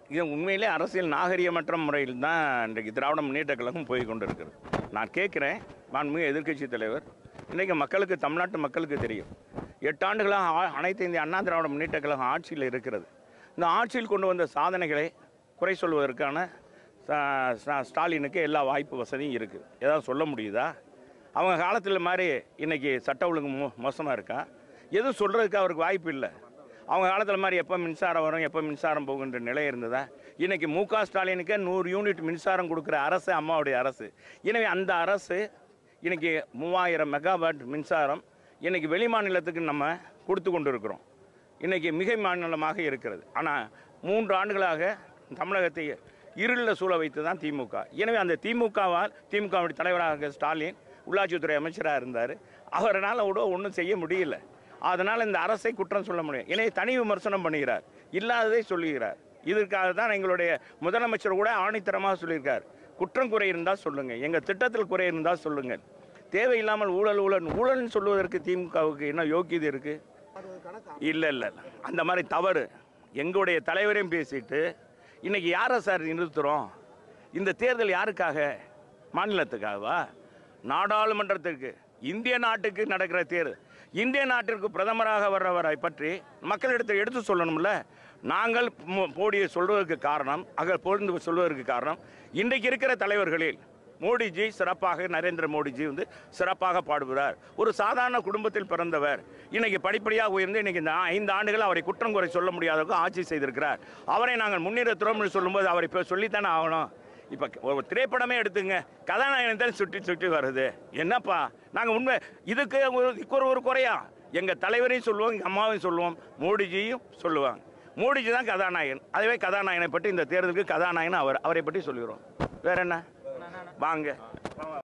இது உண்மையிலே அரசியல் நாகரிகமற்ற முறையில் தான் இன்றைக்கு திராவிட முன்னேற்ற கழகம் போய் கொண்டு இருக்கிறது நான் கேட்குறேன் மாண்புமிகு எதிர்க்கட்சி தலைவர் இன்றைக்கு மக்களுக்கு தமிழ்நாட்டு மக்களுக்கு தெரியும் எட்டு ஆண்டுகளாக ஆ- அனைத்து இந்திய அண்ணா திராவிட முன்னேற்ற கழகம் ஆட்சியில் இருக்கிறது இந்த ஆட்சியில் கொண்டு வந்த சாதனைகளை குறை சொல்வதற்கான ஸ்டா- ஸ்டா- ஸ்டாலினுக்கு எல்லா வாய்ப்பு வசதியும் இருக்குது ஏதாவது சொல்ல முடியுதா அவங்க காலத்தில் மாதிரி இன்னைக்கு சட்ட ஒழுங்கு மோ மோசமாக இருக்கா எதுவும் சொல்கிறதுக்கு அவருக்கு வாய்ப்பு இல்லை அவங்க காலத்தில் மாதிரி எப்போ மின்சாரம் வரும் எப்போ மின்சாரம் போகுன்ற நிலை இருந்ததா இன்னைக்கு மு க ஸ்டாலினுக்கே நூறு யூனிட் மின்சாரம் கொடுக்குற அரசு அம்மாவுடைய அரசு எனவே அந்த அரசு இன்னைக்கு மூவாயிரம் மெகாவாட் மின்சாரம் இன்னைக்கு வெளி மாநிலத்துக்கு நம்ம கொடுத்து கொண்டு இருக்கிறோம் இன்னைக்கு மிகை மாநிலமாக இருக்கிறது ஆனால் மூன்று ஆண்டுகளாக தமிழகத்தை இருளில் சூழ வைத்து தான் திமுக எனவே அந்த திமுகவால் திமுகவுடைய தலைவராக ஸ்டாலின் உள்ளாட்சித்துறை அமைச்சராக இருந்தார் அவரால் கூட ஒன்றும் செய்ய முடியல அதனால் இந்த அரசை குற்றம் சொல்ல முடியும் எனவே தனி விமர்சனம் பண்ணுகிறார் இல்லாததை சொல்லுகிறார் இதற்காக தான் எங்களுடைய முதலமைச்சர் கூட ஆணித்தரமாக சொல்லியிருக்கார் குற்றம் குறை இருந்தால் சொல்லுங்கள் எங்கள் திட்டத்தில் குறை இருந்தால் சொல்லுங்கள் தேவையில்லாமல் ஊழல் ஊழல் ஊழல்னு சொல்வதற்கு திமுகவுக்கு என்ன யோக்கியது இருக்குது இல்லை இல்லை இல்லை. அந்த மாதிரி தவறு எங்களுடைய தலைவரையும் பேசிட்டு இன்னைக்கு யாரை சார் நிறுத்துகிறோம் இந்த தேர்தல் யாருக்காக மாநிலத்துக்காகவா நாடாளுமன்றத்துக்கு இந்திய நாட்டுக்கு நடக்கிற தேர்தல் இந்திய நாட்டிற்கு பிரதமராக வர்றவரை பற்றி மக்களிடத்தில் எடுத்து சொல்லணும்ல நாங்கள் மோ- மோடியை சொல்வதற்கு காரணம் அக பொழுது சொல்வதற்கு காரணம் இன்றைக்கு இருக்கிற தலைவர்களில் மோடிஜி சிறப்பாக நரேந்திர மோடிஜி வந்து சிறப்பாக பாடுகிறார் ஒரு சாதாரண குடும்பத்தில் பிறந்தவர் இன்னைக்கு படிப்படியாக உயர்ந்து இன்னைக்கு இந்த ஐந்து ஆண்டுகள் அவரை குற்றம் குறை சொல்ல முடியாதவருக்கு ஆட்சி செய்திருக்கிறார் அவரை நாங்கள் முன்னிறுத்துறோம் என்று சொல்லும்போது அவரை இப்போ சொல்லித்தானே ஆகணும் இப்போ ஒரு திரைப்படமே எடுத்துங்க கதாநாயகன் தான் சுற்றி சுற்றி வருது என்னப்பா நாங்கள் உண்மை இதுக்கு ஒரு இதுக்கு ஒரு ஒரு குறையா எங்கள் தலைவரையும் சொல்லுவோம் எங்கள் அம்மாவையும் சொல்லுவோம் மோடிஜியும் சொல்லுவாங்க மோடிஜி தான் கதாநாயகன் அதுவே கதாநாயகனை பற்றி இந்த தேர்தலுக்கு கதாநாயகன் அவர் அவரை பற்றி சொல்லுகிறோம் வேற என்ன வாங்க